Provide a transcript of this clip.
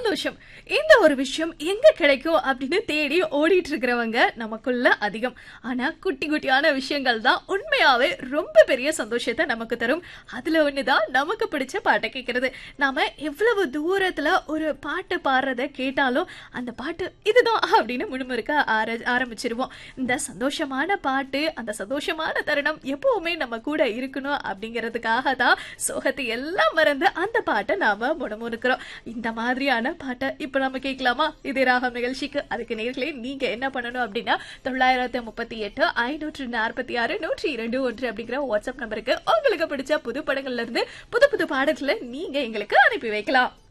சந்தோஷம் இந்த ஒரு விஷயம் எங்க கிடைக்கும் அப்படின்னு தேடி ஓடிட்டு இருக்கிறவங்க நமக்குள்ள அதிகம் ஆனா குட்டி குட்டியான விஷயங்கள் தான் உண்மையாவே ரொம்ப பெரிய சந்தோஷத்தை நமக்கு தரும் அதுல ஒண்ணுதான் நமக்கு பிடிச்ச பாட்டை கேட்கறது நாம எவ்வளவு தூரத்துல ஒரு பாட்டு பாடுறத கேட்டாலும் அந்த பாட்டு இதுதான் அப்படின்னு முணுமுறுக்க ஆர ஆரம்பிச்சிருவோம் இந்த சந்தோஷமான பாட்டு அந்த சந்தோஷமான தருணம் எப்பவுமே நம்ம கூட இருக்கணும் அப்படிங்கிறதுக்காக தான் சோகத்தை எல்லாம் மறந்து அந்த பாட்டை நாம முணுமுறுக்கிறோம் இந்த மாதிரியான பாட்டை இப்ப நம்ம கேட்கலாமா இதே ராகம் நிகழ்ச்சிக்கு அதுக்கு நேர்களே நீங்க என்ன பண்ணணும் அப்படின்னா தொள்ளாயிரத்தி முப்பத்தி எட்டு ஐநூற்று நாற்பத்தி ஆறு நூற்றி இரண்டு ஒன்று அப்படிங்கிற வாட்ஸ்அப் நம்பருக்கு உங்களுக்கு பிடிச்ச புது படங்கள்ல இருந்து புது புது பாடல்களை நீங்க எங்களுக்கு அனுப்பி வைக்கலாம்